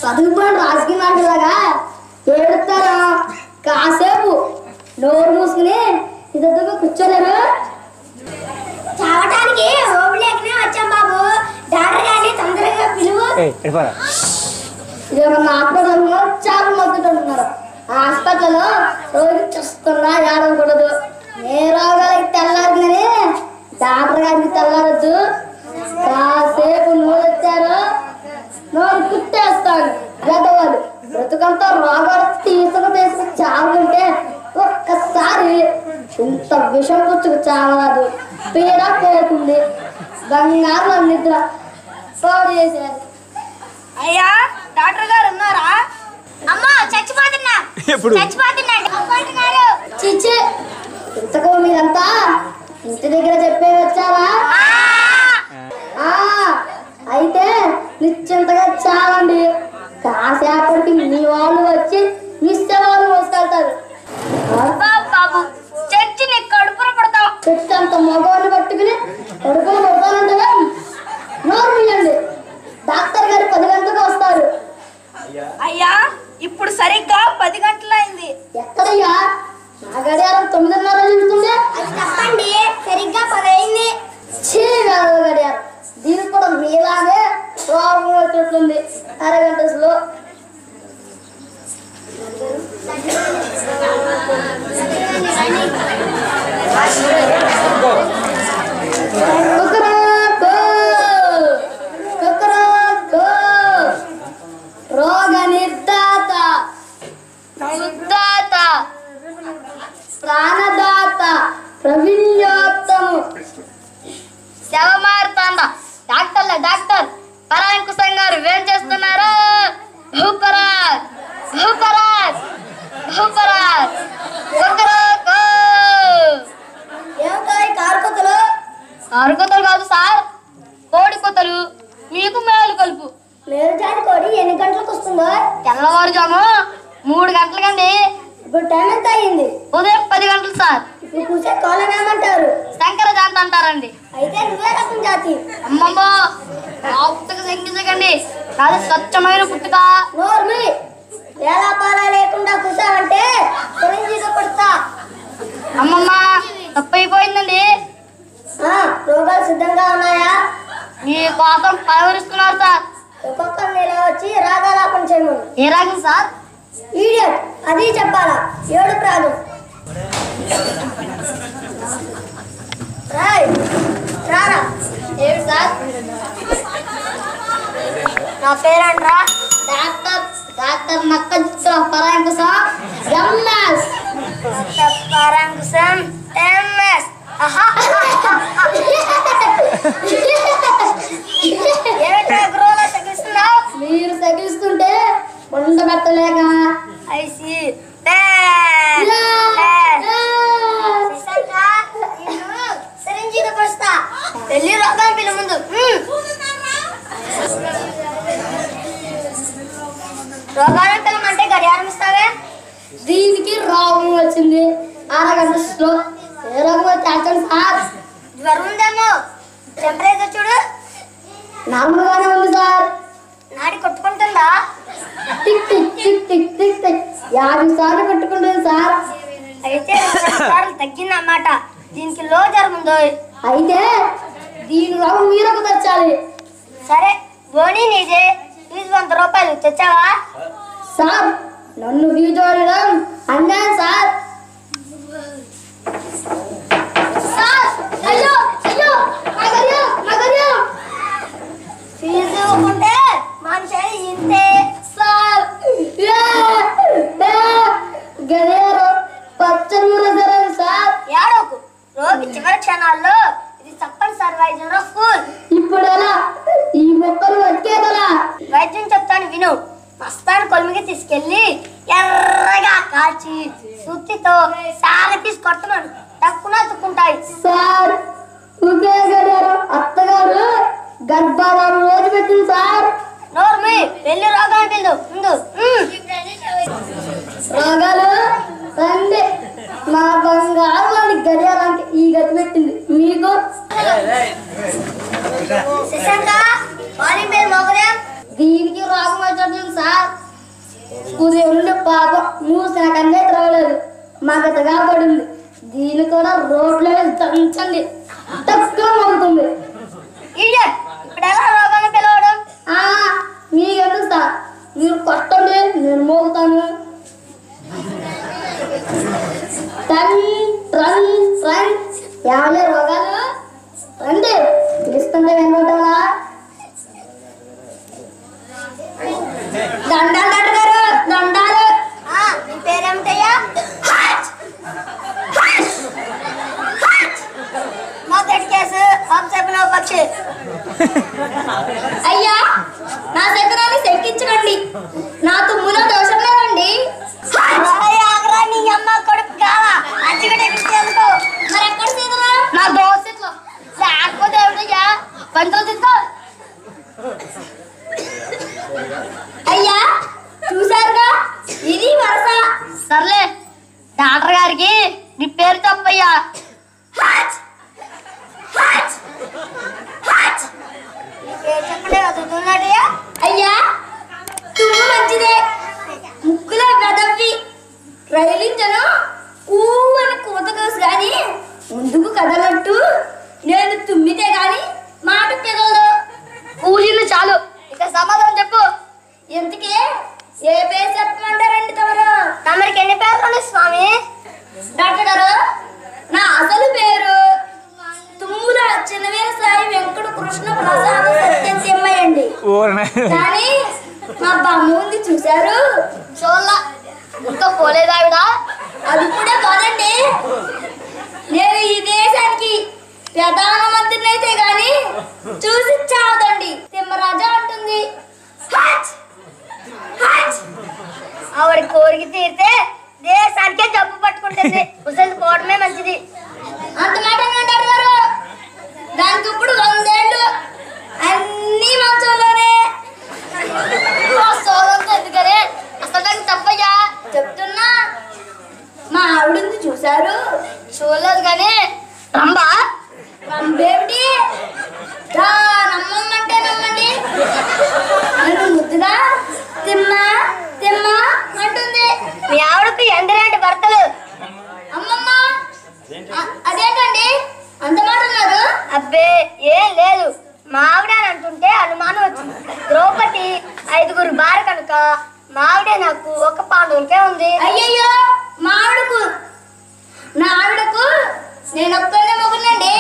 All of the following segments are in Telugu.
చదువుకోండి రాజకీయ నాయకులాగా ఏడుతారా కాసేపు నోరు మూసుకుని ఇద్దరు కూర్చోలేరు చావటానికి ఓపిలేకనే వచ్చాం బాబు డాక్టర్ గారిని తొందరగా పిలువు ఇది మన హాస్పిటల్లో చాలా మంది ఉంటున్నారు ఆ హాస్పిటల్లో రోజు చూస్తున్నా ఏడవకూడదు ఏ రోగాలకి తెల్లారిందని డాక్టర్ గారికి తెల్లారద్దు కాసేపు నోరు వచ్చారు నోరు కుట్టేస్తాడు గదవాళ్ళు బ్రతుకంతా రోగాలు తీసుకు తీసుకు చావుకుంటే ఒక్కసారి ఇంత విషం పుచ్చుకు చావరాదు పీడ పోతుంది బంగారు నిద్ర పాడు చేశారు అయ్యా డాక్టర్ గారు ఉన్నారా అమ్మా చచ్చిపోతున్నా ఎప్పుడు? చచ్చిపోతున్నా చచ్చిపోతున్నారు చిచ్చి ఇంతకు మీరంతా ఇంటి దగ్గర చెప్పే వచ్చారా ఆ, అయితే నిశ్చింతగా చావండి కాసేపటికి మీ వాళ్ళు వచ్చి మిస్సే వాళ్ళు మోసుకెళ్తారు బాబు బాబు చచ్చి నీ కడుపున పడతాం చెట్టంత మగవాళ్ళు పట్టుకుని కొడుకులు కొడతానంటే నోరు మీయండి డాక్టర్ గారు పది గంటలకు వస్తారు అయ్యా ఇప్పుడు సరిగ్గా పది గంటలైంది ఎక్కడయ్యా నా గడియారం తొమ్మిదిన్నర చూస్తుంది అది తప్పండి సరిగ్గా పదైంది చీ వేదవ గడియారం దీనికి కూడా మీలాగే రోగం వచ్చేస్తుంది అరగంట స్లో కుకరాకు, కుకరాకు. రోగ నిర్దాత ఉద్దాత ప్రాణదాత ప్రవీణ్యోత్తము శవమారుతాండ డాక్టర్లే డాక్టర్ పరాంకుశం గారు ఏం చేస్తున్నారు భూపరాజ్ భూపరాజ్ భూపరాజ్ కుకరాకు. ఏమిటాయి కారుకొత్తలు అరకొతలు కాదు సార్ కోడి కొత్తలు మీకు మేలు కలుపు మేలు జాతి కోడి ఎన్ని గంటలకు వస్తుందో తెల్లవారుజాము మూడు గంటలకండి ఇప్పుడు టైం ఎంత అయ్యింది ఉదయం పది గంటలు సార్ ఇప్పుడు కూర్చే కోలం ఏమంటారు శంకర జాంత అంటారండి అయితే నువ్వే రకం జాతి అమ్మమ్మో నా పుట్టుక శంకించకండి నాది స్వచ్ఛమైన పుట్టుక నోర్మి వేలా పాలా లేకుండా కూర్చావంటే చిరంజీవి కొడతా అమ్మమ్మ తప్పైపోయిందండి ఆ, రోగాలు సిద్ధంగా ఉన్నాయా మీ కోసం పలవరిస్తున్నారు సార్ ఒక్కొక్కరిని ఇలా వచ్చి రాగాలాపన చేయమను ఏ రాగం సార్ ఈడియట్ అది చెప్పాలా ఏడు ప్రాణం రాయ్ రారా ఏమిటి సార్ నా పేరేంట్రా doctor doctor Nakka Chitra Parankusam MS Parankusam MS ఏమిటా గురువులా తగ్గిస్తున్నావు మీరు తగిలిస్తుంటే ఉండబెట్టలేక ఐసి సిరంజీతో పరుస్తా వెళ్ళి రోగాన్ని పిల్ల ముందు రోగాన్ని పిల్లమంటే గడియారం ఇస్తావే దీనికి రోగం వచ్చింది అరగంట స్లో ఏ రోగం వచ్చి అర్థం సార్ జ్వరం ఉందేమో టెంపరేచర్ చూడు నార్మల్ గానే ఉంది సార్ నాడి కొట్టుకుంటుందా tick tick tick tick tick tick యాభై సార్లు పెట్టుకుంటుంది సార్ అయితే రెండు సార్లు తగ్గిందన్నమాట దీనికి లో జ్వరం ఉందో అయితే దీని రోగం మీరకు తెచ్చాలి సరే బోని నీదే ఫీజు వంద రూపాయలు తెచ్చావా సార్ నన్ను ఫీజు అడగడం అన్యాయం సార్ సార్ అయ్యో అయ్యో నా గడియారం, నా గడియారం. ఫీజు ఇవ్వకుంటే మనిషి ఇంతే సార్ ఏ, ఏ, గడియారం పచ్చని ఊరేసారు సార్ ఏడోకు రోగి చివరి క్షణాల్లో ఇది తప్పనిసరి వైద్యంలో ఫుల్ ఇప్పుడు ఎలా ఈ మొక్కలు వచ్చేదలా వైద్యం చెప్తాను విను మస్తాన్ కొలిమికి తీసుకెళ్ళి ఎర్రగా కాల్చి సుత్తితో సాగ తీసి కొట్టమను తక్కువ తుక్కుంటాయి సార్ ఒకే గడియారం అత్తగారు గర్భాధారం రోజు పెట్టింది సార్ నోర్మి వెళ్ళి రోగాన్ని పిల్లు ముందు ఉమ్. రోగాలు రండి మా బంగారు లాంటి గడియారానికి ఈ గతి పెట్టింది మీకు శశాంక మార్నింగ్ బెల్ మోగదేం దీనికి రోగం వచ్చేస్తుంది సార్ ఉదయం నుండి పాపం మూసిన కన్నే త్రవలేదు మగతగా పడింది దీని కూడా రోడ్లో వేసి దంచండి తక్కువ మోగుతుంది ఇడియట్ ఇప్పుడు ఎలా రోగాన్ని పిలవడం ఆ, మీకెందుకు సార్ మీరు కొట్టండి నేను మోగుతాను టన్ ట్రన్ ట్రన్ ఏమన్నా రోగాలు రండి పిలుస్తుంటే వినబడ్డావా దండాలు డాక్టర్ గారు దండాలు ఆ, నీ పేరేమిటయ్యా హాట్! హాట్! హాట్! మొదటి కేసు అప్సెప్పిన పక్షి అయ్యా నా శకరాన్ని శంకించకండి నా తుమ్ములో దోషం లేదండి అయ్య, ఆగరా నీ అమ్మ కొడుకు కావా అచ్చిగడే ఎందుకో మరి ఎక్కడ సీతరా నా దోశలో లేకపోతే ఏమిటయ్యా పంటలు తీసుకో అయ్యా చూసారుగా ఇది వరస సర్లే డాక్టర్ గారికి నీ పేరు తప్పయ్యా హాట్! హాట్! హాట్! నీ పేరు చెప్పలే చదువుతున్నాడయ్యా అయ్యా తుమ్ము మంచిదే ముక్కులో గదవ్వి రైలించను ఊ అని కూత కోసు గాని ముందుకు కదలట్టు నేను తుమ్మితే గాని మాట పెగలదు కూలింది చాలు ఇక సమాధానం చెప్పు ఎందుకే ఏ పేరు చెప్పమంటారండి తమరు తమరికి ఎన్ని పేర్లు ఉన్నాయి స్వామి డాక్టర్ గారు నా అసలు పేరు తుమ్ముల చిన్నవీర సాయి వెంకట కృష్ణ ప్రసాద్ సత్యం తిమ్మయ్యండి కానీ మా బామ్మ ఉంది చూశారు చూడలా ఇంకా పోలేదా ఆవిడ అది కూడా కాదండి నేను ఈ దేశానికి ప్రధానమంత్రిని అయితే గాని చూసి చావదండి తిమ్మరాజా అంటుంది హాట్! హాట్! ఆవిడ కోరిక తీరితే దేశానికే జబ్బు పట్టుకుంటుంది ముసలి పోవడమే మంచిది అంత మాట అంటారు గారు దానికి ఇప్పుడు వందేళ్ళు అన్ని మంచంలోనే సోదంతో ఎందుకనే అసలు నాకు తప్పయ్యా చెప్తున్నా మా ఆవిడంది చూశారు చూడలేదు కానీ రంబా రంబేమిటి రా నమ్మమ్మంటే నమ్మండి నన్ను ముద్దుగా తిమ్మా తిమ్మా అంటుంది మీ ఆవిడకు ఎందలాంటి భర్తలు అమ్మమ్మ అ- అదేంటండి అంత మాట అన్నారు అబ్బే ఏం లేదు మా ఆవిడ అని అంటుంటే అనుమానం వచ్చింది ద్రౌపది ఐదుగురు భార్య కనుక మా ఆవిడే నాకు ఒక పాండవునికే ఉంది అయ్యయ్యో మా ఆవిడకు నా ఆవిడకు నేను ఒక్కనే మొగునండి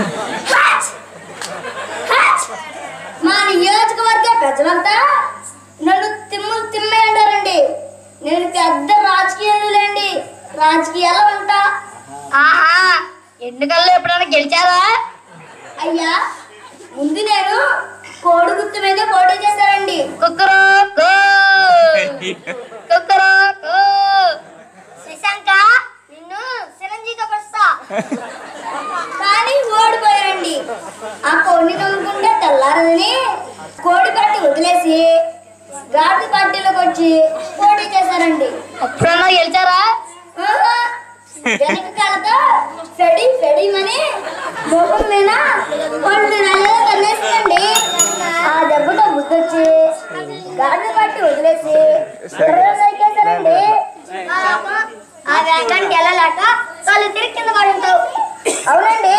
మా నియోజకవర్గ ప్రజలంతా నన్ను తిమ్ము తిమ్మే అంటారండి నేను పెద్ద రాజకీయాలులేండి రాజకీయాల్లో ఉంటా ఆహా ఎన్నికల్లో ఎప్పుడైనా గెలిచారా అయ్యా ముందు నేను కోడి గుర్తు మీద పోటీ చేశానండి కుక్కరో కో కుక్కరో కో శశాంక నిన్ను చిరంజీవితో పరుస్తా కానీ ఓడిపోయానండి ఆ కోడిని నమ్ముకుంటే తెల్లారదని కోడి పట్టి వదిలేసి గాడి పార్టీలోకి వచ్చి పోటీ చేశారండి ఎప్పుడన్నా గెలిచారా ఆహా! వెనక కాలతో ఫెడి ఫెడిమని ముఖం మీద పళ్ళు నల్లగా కన్నేసిందండి ఆ దెబ్బతో బుద్ధొచ్చి గాడి పట్టి వదిలేసి ఎర్రగా సైకేశారండి ఆ వేగానికి వెళ్ళలేక కళ్ళు తిరిగి కింద పడి ఉంటావు అవునండి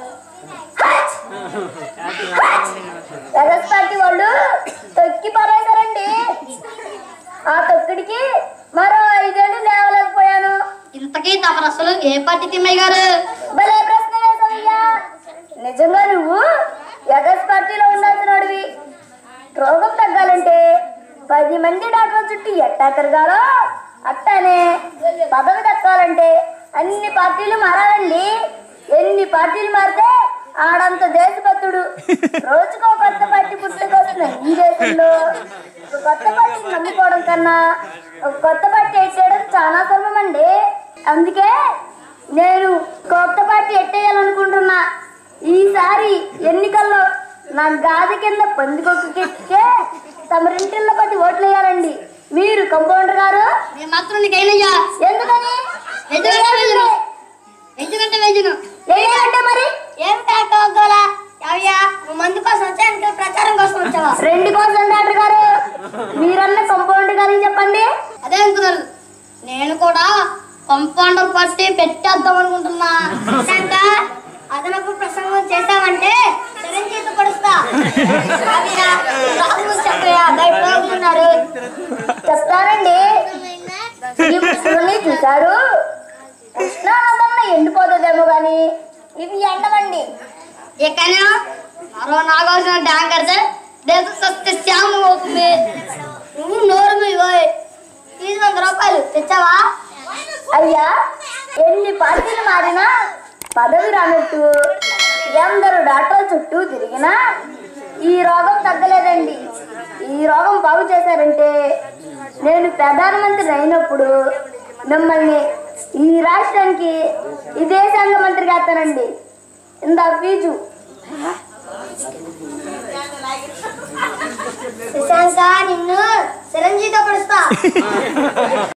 ఎగస్ పార్టీ వాళ్ళు తొక్కి పరేశారండి ఆ తొక్కిడికి మరో ఐదేళ్ళు లేవలేకపోయాను ఇంతకీ తమరు అసలు ఏ పార్టీ తిమ్మయ్య గారు భలే ప్రశ్న వేసావయ్యా నిజంగా నువ్వు ఎగస్ పార్టీలో ఉండాల్సినడివి రోగం తగ్గాలంటే పది మంది డాక్టర్ చుట్టూ ఎట్టా తిరగాలో అట్టానే పదవి దక్కాలంటే అన్ని పార్టీలు మారాలండి ఎన్ని పార్టీలు మారితే ఆడంత దేశభక్తుడు రోజుకో కొత్త పార్టీ పుట్టుకొస్తున్న ఈ దేశంలో ఒక కొత్త పార్టీని నమ్ముకోవడం కన్నా ఒక కొత్త పార్టీ ఎట్టేయడం చాలా సులభం అండి అందుకే నేను కొత్త పార్టీ ఎట్టేయాలనుకుంటున్నా ఈసారి ఎన్నికల్లో నా గాది కింద పందికొక్కే తమరింటిల్లో కొద్ది ఓట్లు వేయాలండి మీరు కంపౌండర్ గారు నేను మాత్రం నీకైనయ్యా ఎందుకని ఎందుకంటే వెయ్యను. ఎందుకంటే వెయ్యను వేయాలంటే మరి ఏమిటా గోలా ఎవయ్యా నువ్వు మందు కోసం వచ్చా ఇంకా ప్రచారం కోసం వచ్చావా రెండు కోసం డాక్టర్ గారు మీరన్న కంపౌండ్ కానీ చెప్పండి అదే అంకుల్ నేను కూడా కంపౌండర్ పట్టి పెట్టేద్దాం అనుకుంటున్నా శంకర్ అదనపు ప్రసంగం చేసావంటే చిరంజీవి పడుస్తా అదిరా, రాజు చెప్పయ్యా బయట రోగులు ఉన్నారు చెప్తానండి ఈ ముసుగుల్ని చూశారు కృష్ణానదన్న ఎండిపోతుందేమో గాని ఇవి ఎండవండి ఇకనే మరో నాగార్జున డ్యాంక్ కడితే దేశ సస్యశ్యామం అవుతుంది నువ్వు నోరు మీవోయ్ ఐదు వందల రూపాయలు తెచ్చావా అయ్యా ఎన్ని పార్టీలు మారినా పదవి రానట్టు ఎందరు డాక్టర్ల చుట్టూ తిరిగినా ఈ రోగం తగ్గలేదండి ఈ రోగం బాగు చేశారంటే నేను ప్రధానమంత్రి అయినప్పుడు మిమ్మల్ని ఈ రాష్ట్రానికి విదేశాంగ మంత్రిగా వేస్తానండి ఇందా ఫీజు శశాంక నిన్ను చిరంజీవితో పడుస్తా